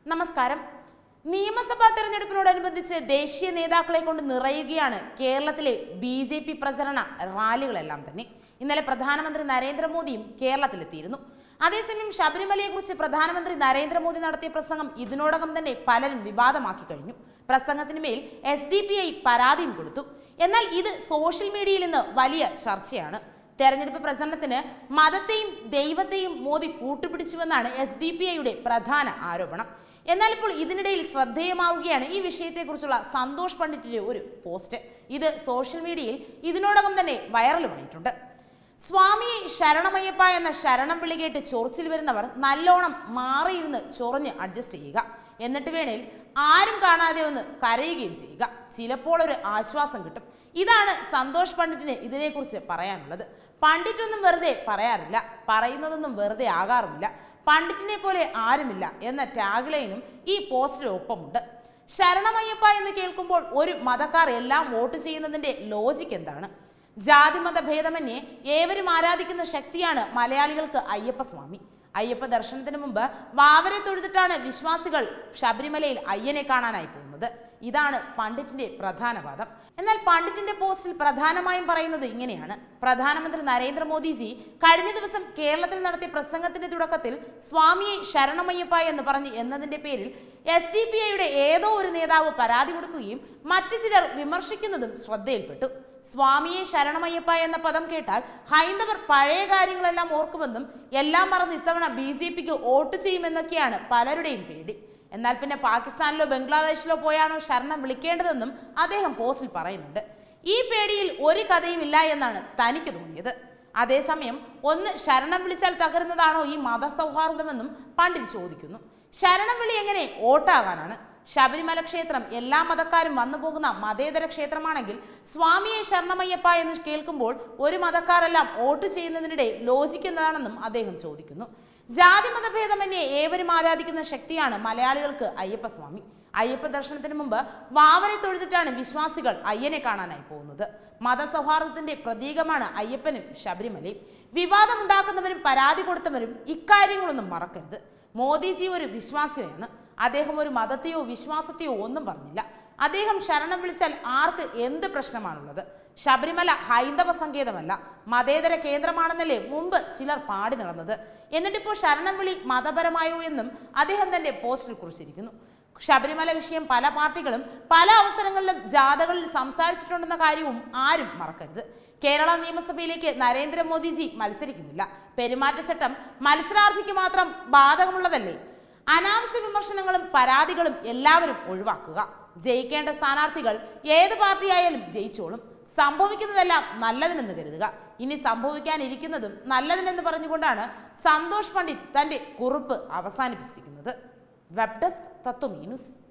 നമസ്കാരം നിയമസഭാ തെരഞ്ഞെടുപ്പിനോടനുബന്ധിച്ച് ദേശീയ നേതാക്കളെ കൊണ്ട് നിറയുകയാണ് കേരളത്തിലെ ബി ജെ പി പ്രചരണ റാലികളെല്ലാം തന്നെ ഇന്നലെ പ്രധാനമന്ത്രി നരേന്ദ്രമോദിയും കേരളത്തിലെത്തിയിരുന്നു അതേസമയം ശബരിമലയെക്കുറിച്ച് പ്രധാനമന്ത്രി നരേന്ദ്രമോദി നടത്തിയ പ്രസംഗം ഇതിനോടകം തന്നെ പലരും വിവാദമാക്കി കഴിഞ്ഞു പ്രസംഗത്തിന് മേൽ എസ് ഡി പി ഐ പരാതിയും കൊടുത്തു എന്നാൽ ഇത് സോഷ്യൽ മീഡിയയിൽ ഇന്ന് വലിയ ചർച്ചയാണ് തെരഞ്ഞെടുപ്പ് പ്രചരണത്തിന് മതത്തെയും ദൈവത്തെയും മോദി കൂട്ടുപിടിച്ചുവെന്നാണ് എസ് ഡി പി ഐയുടെ പ്രധാന ആരോപണം എന്നാൽ ഇപ്പോൾ ഇതിനിടയിൽ ശ്രദ്ധേയമാവുകയാണ് ഈ വിഷയത്തെക്കുറിച്ചുള്ള സന്തോഷ് പണ്ഡിറ്റിന്റെ ഒരു പോസ്റ്റ് ഇത് സോഷ്യൽ മീഡിയയിൽ ഇതിനോടകം തന്നെ വൈറലുമായിട്ടുണ്ട് സ്വാമിയെ ശരണമയ്യപ്പ എന്ന ശരണം വിളി കേട്ട് ചൊറിച്ചിൽ വരുന്നവർ നല്ലോണം മാറിയിരുന്ന് ചൊറിഞ്ഞ് അഡ്ജസ്റ്റ് ചെയ്യുക എന്നിട്ട് വേണേൽ ആരും കാണാതെ ഒന്ന് കരയുകയും ചെയ്യുക ചിലപ്പോൾ ഒരു ആശ്വാസം കിട്ടും ഇതാണ് സന്തോഷ് പണ്ഡിറ്റിന് ഇതിനെക്കുറിച്ച് പറയാനുള്ളത് പണ്ഡിറ്റൊന്നും വെറുതെ പറയാറില്ല പറയുന്നതൊന്നും വെറുതെ ആകാറുമില്ല പണ്ഡിറ്റിനെ പോലെ ആരുമില്ല എന്ന ടാഗ് ലൈനും ഈ പോസ്റ്റിന് ഒപ്പമുണ്ട് ശരണമയ്യപ്പ എന്ന് കേൾക്കുമ്പോൾ ഒരു മതക്കാർ എല്ലാം വോട്ട് ചെയ്യുന്നതിന്റെ ലോജിക്ക് എന്താണ് ജാതിമത ഭേദമന്യേ ഏവരും ആരാധിക്കുന്ന ശക്തിയാണ് മലയാളികൾക്ക് അയ്യപ്പ സ്വാമി അയ്യപ്പ ദർശനത്തിന് മുമ്പ് വാവരെ തൊഴുതിട്ടാണ് വിശ്വാസികൾ ശബരിമലയിൽ അയ്യനെ കാണാനായി പോകുന്നത് ഇതാണ് പണ്ഡിറ്റിന്റെ പ്രധാന വാദം എന്നാൽ പണ്ഡിറ്റിന്റെ പോസ്റ്റിൽ പ്രധാനമായും പറയുന്നത് ഇങ്ങനെയാണ് പ്രധാനമന്ത്രി നരേന്ദ്രമോദിജി കഴിഞ്ഞ ദിവസം കേരളത്തിൽ നടത്തിയ പ്രസംഗത്തിന്റെ തുടക്കത്തിൽ സ്വാമിയെ ശരണമയ്യപ്പ എന്ന് പറഞ്ഞു എന്നതിന്റെ പേരിൽ എസ് ഡി പി ഐയുടെ ഏതോ ഒരു നേതാവ് പരാതി കൊടുക്കുകയും മറ്റു ചിലർ വിമർശിക്കുന്നതും ശ്രദ്ധയിൽപ്പെട്ടു സ്വാമിയെ ശരണമയ്യപ്പ എന്ന പദം കേട്ടാൽ ഹൈന്ദവർ പഴയ കാര്യങ്ങളെല്ലാം ഓർക്കുമെന്നും എല്ലാം മറന്ന് ഇത്തവണ ബി ജെ പിക്ക് വോട്ട് ചെയ്യുമെന്നൊക്കെയാണ് പലരുടെയും പേടി എന്നാൽ പിന്നെ പാകിസ്ഥാനിലോ ബംഗ്ലാദേശിലോ പോയാണോ ശരണം വിളിക്കേണ്ടതെന്നും അദ്ദേഹം പോസ്റ്റിൽ പറയുന്നുണ്ട് ഈ പേടിയിൽ ഒരു കഥയും ഇല്ല എന്നാണ് തനിക്ക് തോന്നിയത് അതേസമയം ഒന്ന് ശരണം വിളിച്ചാൽ തകരുന്നതാണോ ഈ മതസൗഹാർദ്ദമെന്നും പണ്ഡിറ്റ് ചോദിക്കുന്നു ശരണം വിളി എങ്ങനെ വോട്ടാകാനാണ് ശബരിമല ക്ഷേത്രം എല്ലാ മതക്കാരും വന്നു പോകുന്ന മതേതര ക്ഷേത്രമാണെങ്കിൽ സ്വാമിയെ ശരണമയ്യപ്പ എന്ന് കേൾക്കുമ്പോൾ ഒരു മതക്കാരെല്ലാം വോട്ട് ചെയ്യുന്നതിനിടെ ലോചിക്കുന്നതാണെന്നും അദ്ദേഹം ചോദിക്കുന്നു ജാതി മതഭേദമന്യേ ഏവരും ആരാധിക്കുന്ന ശക്തിയാണ് മലയാളികൾക്ക് അയ്യപ്പസ്വാമി അയ്യപ്പ ദർശനത്തിന് മുമ്പ് വാവരെ തൊഴുതിട്ടാണ് വിശ്വാസികൾ അയ്യനെ കാണാനായി പോകുന്നത് മതസൗഹാർദ്ദത്തിന്റെ പ്രതീകമാണ് അയ്യപ്പനും ശബരിമലയും വിവാദമുണ്ടാക്കുന്നവരും പരാതി കൊടുത്തവരും ഇക്കാര്യങ്ങളൊന്നും മറക്കരുത് മോദിജി ഒരു വിശ്വാസിയാണ് അദ്ദേഹം ഒരു മതത്തെയോ വിശ്വാസത്തെയോ ഒന്നും പറഞ്ഞില്ല അദ്ദേഹം ശരണം വിളിച്ചാൽ ആർക്ക് എന്ത് പ്രശ്നമാണുള്ളത് ശബരിമല ഹൈന്ദവ സങ്കേതമല്ല മതേതര കേന്ദ്രമാണെന്നല്ലേ മുമ്പ് ചിലർ പാടി നടന്നത് എന്നിട്ടിപ്പോൾ ശരണം വിളി മതപരമായോ എന്നും അദ്ദേഹം തന്റെ പോസ്റ്റിൽ കുറിച്ചിരിക്കുന്നു ശബരിമല വിഷയം പല പാർട്ടികളും പല അവസരങ്ങളിലും ജാഥകളിൽ സംസാരിച്ചിട്ടുണ്ടെന്ന കാര്യവും ആരും മറക്കരുത് കേരള നിയമസഭയിലേക്ക് നരേന്ദ്രമോദിജി മത്സരിക്കുന്നില്ല പെരുമാറ്റച്ചട്ടം മത്സരാർത്ഥിക്ക് മാത്രം ബാധകമുള്ളതല്ലേ അനാവശ്യ വിമർശനങ്ങളും പരാതികളും എല്ലാവരും ഒഴിവാക്കുക ജയിക്കേണ്ട സ്ഥാനാർത്ഥികൾ ഏത് പാർട്ടിയായാലും ജയിച്ചോളും സംഭവിക്കുന്നതെല്ലാം നല്ലതിനെന്ന് കരുതുക ഇനി സംഭവിക്കാനിരിക്കുന്നതും നല്ലതിനെന്ന് പറഞ്ഞുകൊണ്ടാണ് സന്തോഷ് പണ്ഡിറ്റ് തന്റെ കുറിപ്പ് അവസാനിപ്പിച്ചിരിക്കുന്നത് വെബ് ഡെസ്ക് തത്വമീ ന്യൂസ്